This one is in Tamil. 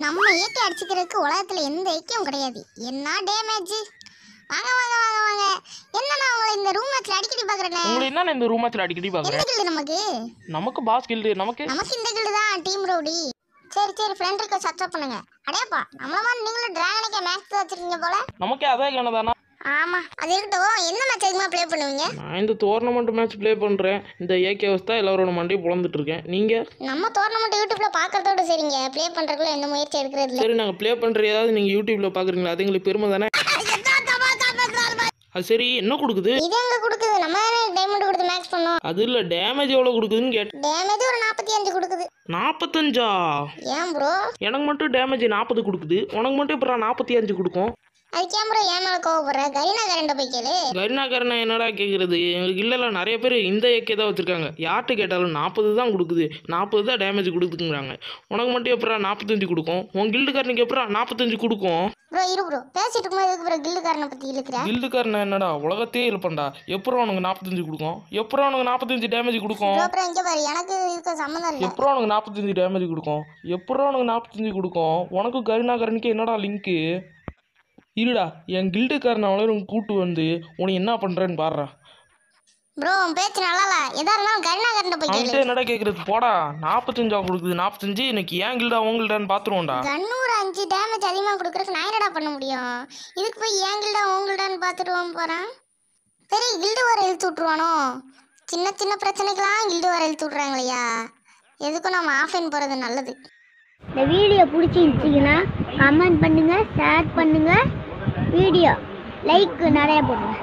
நம்ம ஏக்கை அடிச்சுக்கிறதுக்கு உலகத்துல எந்த ஐக்கியம் கிடையாது என்ன டேமேஜ் வாங்க வாங்க வாங்க வாங்க என்னண்ணா உங்களை இந்த ரூம் மேட்ச்ல அடிக்கடி பாக்குறேனே உங்களை என்ன இந்த ரூம் மேட்ச்ல அடிக்கடி எந்த பாக்குறேன் கில்டு நமக்கு நமக்கு பாஸ் கில்டு நமக்கு நமக்கு இந்த கில்டு தான் டீம் ரவுடி சரி சரி ஃப்ரெண்ட் இருக்க சப்ஸ்கிரைப் பண்ணுங்க அடேப்பா நம்மள மாதிரி நீங்களும் டிராகனுக்கே மேட்ச் வச்சிருக்கீங்க போல நமக்கே அதே கணதானா ஆமா அது இருக்கட்டும் என்ன மேட்ச் அதிகமா ப்ளே பண்ணுவீங்க நான் இந்த டோர்னமெண்ட் மேட்ச் ப்ளே பண்றேன் இந்த ஏகே வஸ்தா எல்லாரோட மண்டையும் புலந்துட்டு இருக்கேன் நீங்க நம்ம டோர்னமெண்ட் யூடியூப்ல பாக்குறதோட சரிங்க ப்ளே பண்றதுக்குள்ள எந்த முயற்சி எடுக்கிறது இல்ல சரி நாங்க ப்ளே பண்ற ஏதாவது நீங்க யூடியூப்ல பாக்குறீங்களா அது எங்களுக்கு பெருமை தானே அது சரி என்ன கொடுக்குது இது எங்க கொடுக்குது நம்ம டைமண்ட் கொடுத்து மேக்ஸ் பண்ணோம் அது இல்ல டேமேஜ் எவ்வளவு கொடுக்குதுன்னு கேட்டேன் டேமேஜ் ஒரு நாற்பத்தி அஞ்சு கொடுக்குது நாற்பத்தஞ்சா ஏன் ப்ரோ எனக்கு மட்டும் டேமேஜ் நாற்பது கொடுக்குது உனக்கு மட்டும் இப்போ நாற்பத்தி அஞ்சு கொடுக்கும் அதுக்கு ஏன் ப்ரோ ஏன் மேல கோவப்படுற கரீனா கரண்ட போய் கேளு கருணாகரனை என்னடா கேட்குறது எங்களுக்கு இல்லைல்ல நிறைய பேர் இந்த ஏக்கே தான் வச்சுருக்காங்க யார்கிட்ட கேட்டாலும் நாற்பது தான் கொடுக்குது நாற்பது தான் டேமேஜ் கொடுக்குதுங்கிறாங்க உனக்கு மட்டும் எப்படா நாற்பத்தஞ்சு கொடுக்கும் உன் கில்டுக்காரனுக்கு எப்படா நாற்பத்தஞ்சு கொடுக்கும் ப்ரோ இரு ப்ரோ பேசிட்டு இருக்கும்போது எதுக்கு ப்ரோ கில்லுக்காரனை பத்தி இழுக்கிற கில்டுக்காரனை என்னடா உலகத்தையே இருப்பேன்டா எப்பறம் உனக்கு நாற்பத்தஞ்சு கொடுக்கும் எப்பறம் உனக்கு நாற்பத்தஞ்சு டேமேஜ் கொடுக்கும் ப்ரோ அப்புறம் இங்க பாரு எனக்கு இதுக்கு சம்மந்தம் இல்ல எப்பறம் உனக்கு நாற்பத்தஞ்சு டேமேஜ் கொடுக்கும் எப்பறம் உனக்கு நாற்பத்தஞ்சு கொடுக்கும் உனக்கு கருணாகரனுக்கு என்னடா லிங்க்கு இருடா என் கில்டுக்காரனை அவளும் கூட்டு வந்து உனக்கு என்ன பண்ணுறேன்னு பாடுறா ப்ரோ உன் பேச்சு நல்லா இல்ல எதா இருந்தாலும் கரீனா கரண்ட போய் கேளு அவன்கிட்ட என்னடா கேட்குறது போடா நாற்பத்தஞ்சா கொடுக்குது நாற்பத்தஞ்சு இன்னைக்கு ஏன் கில்டா உங்கள்டான்னு பார்த்துருவோம்டா கண்ணூர் அஞ்சு டேமேஜ் அதிகமாக கொடுக்குறதுக்கு நான் என்னடா பண்ண முடியும் இதுக்கு போய் ஏன் கில்டா உங்கள்டான்னு பார்த்துட்டு போகிறேன் சரி கில்டு வர இழுத்து விட்ருவானோ சின்ன சின்ன பிரச்சனைக்கெல்லாம் கில்டு வர இழுத்து விட்றாங்களையா எதுக்கும் நம்ம ஆஃப்லைன் போகிறது நல்லது இந்த வீடியோ பிடிச்சிருந்துச்சிங்கன்னா கமெண்ட் பண்ணுங்கள் ஷேர் பண்ணுங்கள் வீடியோ லைக் நிறைய போடுங்க